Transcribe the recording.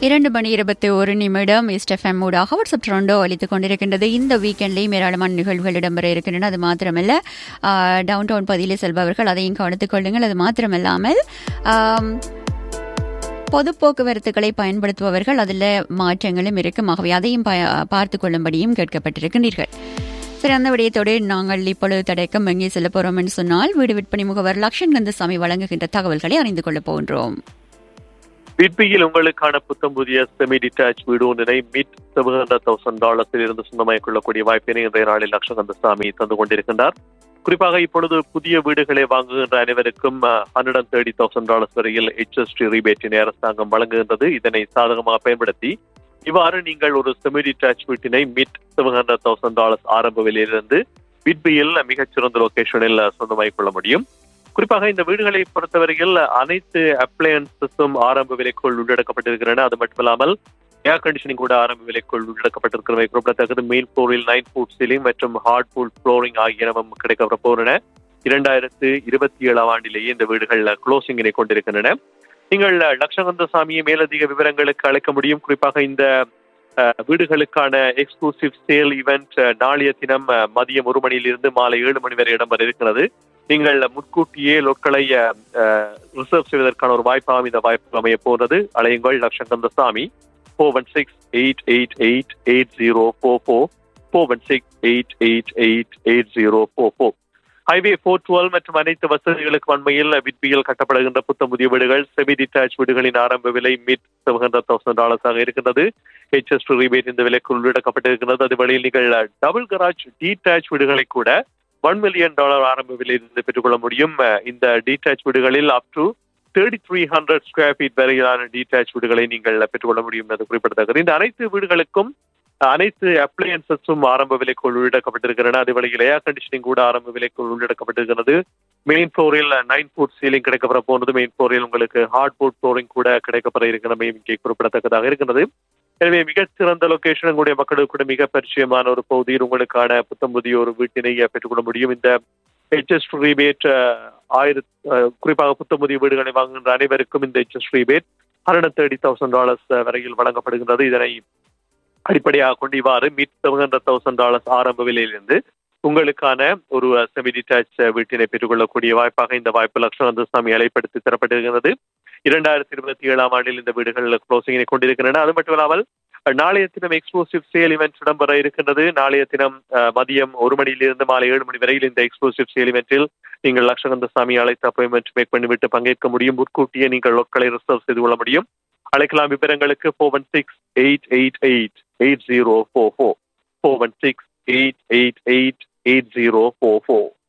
இரண்டு மணி இருபத்தி ஒரு நிமிடம் இஸ்டெஃப்எம் ஊடாக வாட்ஸ்அப் ட்ரோண்டோ அளித்துக் கொண்டிருக்கின்றது இந்த வீக்கெண்ட்லேயும் ஏராளமான நிகழ்வுகள் இடம்பெற இருக்கின்றன அது மாத்திரமல்ல டவுன் டவுன் பகுதியில் செல்பவர்கள் அதையும் கவனித்துக் கொள்ளுங்கள் அது மாத்திரமல்லாமல் ஆம், பொது போக்குவரத்துகளை பயன்படுத்துபவர்கள் அதில் மாற்றங்களும் இருக்கும் ஆகவே அதையும் பார்த்து கொள்ளும்படியும் கேட்கப்பட்டிருக்கின்றீர்கள் சரி அந்த விடயத்தோடு நாங்கள் இப்பொழுது தடைக்கம் எங்கே செல்ல போறோம் என்று சொன்னால் வீடு விற்பனை முகவர் லக்ஷன் கந்தசாமி வழங்குகின்ற தகவல்களை அறிந்து கொள்ளப் போகின்றோம் பிட்பியில் உங்களுக்கான புத்தம் புதிய செமி டிட்டாச் வீடு ஒன்றினை மிட் செவன் ஹண்ட்ரட் தௌசண்ட் டாலர்ஸில் இருந்து சொந்தமாய் கொள்ளக்கூடிய வாய்ப்பினை இன்றைய நாளில் லட்சகந்தசாமி தந்து கொண்டிருக்கின்றார் குறிப்பாக இப்பொழுது புதிய வீடுகளை வாங்குகின்ற அனைவருக்கும் hundred and thirty thousand dollars வரையில் ஹெச்எஸ்டி ரீபேட்டினை அரசாங்கம் வழங்குகின்றது இதனை சாதகமாக பயன்படுத்தி இவ்வாறு நீங்கள் ஒரு செமி டிட்டாச் வீட்டினை mid seven hundred thousand dollars ஆரம்ப விலையிலிருந்து பிட்பியில் மிகச்சிறந்த லொகேஷனில் சொந்தமாய் கொள்ள முடியும் குறிப்பாக இந்த வீடுகளை பொறுத்தவரையில் அனைத்து அப்ளையன்சஸும் ஆரம்ப விலைக்குள் உள்ளடக்கப்பட்டிருக்கின்றன அது மட்டுமல்லாமல் ஏர் கண்டிஷனிங் கூட ஆரம்ப விலைக்குள் உள்ளடக்கப்பட்டிருக்கிறவை குறிப்பிடத்தக்கது மெயின் ஃப்ளோரில் நைன் ஃபுட் சீலிங் மற்றும் ஹார்ட் ஃபுட் ஃப்ளோரிங் ஆகியனவும் கிடைக்கப்பட போகின்றன இரண்டாயிரத்து இருபத்தி ஏழாம் ஆண்டிலேயே இந்த வீடுகள் க்ளோசிங்கினை கொண்டிருக்கின்றன நீங்கள் லட்சகந்தசாமியை மேலதிக விவரங்களுக்கு அழைக்க முடியும் குறிப்பாக இந்த அஹ், வீடுகளுக்கான எக்ஸ்க்ளூசிவ் சேல் ஈவெண்ட் நாளைய தினம் அஹ், மதியம் ஒரு மணியிலிருந்து மாலை ஏழு மணி வரை இடம்பெற இருக்கிறது நீங்கள் முன்கூட்டியே லொட்களை ரிசர்வ் செய்வதற்கான ஒரு வாய்ப்பாகவும் இந்த வாய்ப்பு அமைய போகிறது அலையுங்கள் லட்சகந்தசாமி four one six eight eight eight eight zero four four four one six eight eight eight eight zero four four highway four twelve மற்றும் அனைத்து வசதிகளுக்கு அண்மையில் விட்பியில் கட்டப்படுகின்ற புத்தம் புதிய வீடுகள் செமி டிட்டாச் வீடுகளின் ஆரம்ப விலை மிட் செவன் ஹண்ட்ரட் தௌசண்ட் டாலர்ஸாக இருக்கின்றது ஹெச்எஸ் ரிபேட் இந்த விலைக்கு உள்ளிடக்கப்பட்டிருக்கிறது அது வழியில் நீங்கள் டபுள் கராஜ் டீடாச் வீடுகளை கூட ஒன் மில்லியன் டாலர் ஆரம்ப விலையிலிருந்து பெற்றுக்கொள்ள முடியும் அஹ் இந்த டீடாச் வீடுகளில் up to thirty three hundred square feet வரையிலான டீடாச் வீடுகளை நீங்கள் பெற்றுக்கொள்ள முடியும் என்று குறிப்பிடத்தக்கது இந்த அனைத்து வீடுகளுக்கும் அனைத்து அப்ளையன்சஸும் ஆரம்ப விலைக்குள் உள்ளிடக்கப்பட்டிருக்கின்றன அதே வழியில் ஏர் கண்டிஷனிங் கூட ஆரம்ப விலைக்குள் உள்ளிடக்கப்பட்டிருக்கிறது மெயின் ஃப்ளோரில் நைன் ஃபுட் சீலிங் கிடைக்கப்பட போனது மெயின் ஃப்ளோரில் உங்களுக்கு ஹார்ட் ஃபுட் ஃப்ளோரிங் கூட கிடைக்கப்பட இருக்கிறமை இங்கே குறிப்பிடத்தக்கதாக இருக்கிறது எனவே மிகச்சிறந்த லொகேஷன் உங்களுடைய மக்களுக்கு கூட மிக பரிச்சயமான ஒரு பகுதியில் உங்களுக்கான புத்தம் புதிய ஒரு வீட்டினை பெற்றுக்கொள்ள முடியும் இந்த ஹெச்எஸ் ரீபேட் ஆயிரத்தி குறிப்பாக புத்தம் புதிய வீடுகளை வாங்குகின்ற அனைவருக்கும் இந்த HS rebate hundred thirty thousand dollars வரையில் வழங்கப்படுகின்றது இதனை அடிப்படையாக கொண்டு இவ்வாறு mid seven hundred thousand dollars ஆரம்ப விலையிலிருந்து உங்களுக்கான ஒரு செமி டிட்டாச் வீட்டினை பெற்றுக்கொள்ளக்கூடிய வாய்ப்பாக இந்த வாய்ப்பு லட்சணந்தசாமி அலைப்படுத்தி தரப்பட்டிருக்கிறது இரண்டாயிரத்தி இருபத்தி ஏழாம் ஆண்டில் இந்த வீடுகள் க்ளோசிங்கினை கொண்டிருக்கின்றன அது மட்டுமில்லாமல் நாளைய தினம் எக்ஸ்க்ளூசிவ் சேல் இவெண்ட் இடம்பெற இருக்கின்றது நாளைய தினம் அஹ், மதியம் ஒரு மணியிலிருந்து மாலை ஏழு மணி வரையில் இந்த எக்ஸ்க்ளூசிவ் சேல் இவெண்டில் நீங்கள் லட்சகந்தசாமி அழைத்து அப்பாயின்மெண்ட் மேக் பண்ணிவிட்டு பங்கேற்க முடியும் முன்கூட்டியே நீங்கள் லொட்களை ரிசர்வ் செய்து கொள்ள முடியும் அழைக்கலாம் விவரங்களுக்கு four one six eight eight eight eight zero four four four one six eight eight eight eight zero four four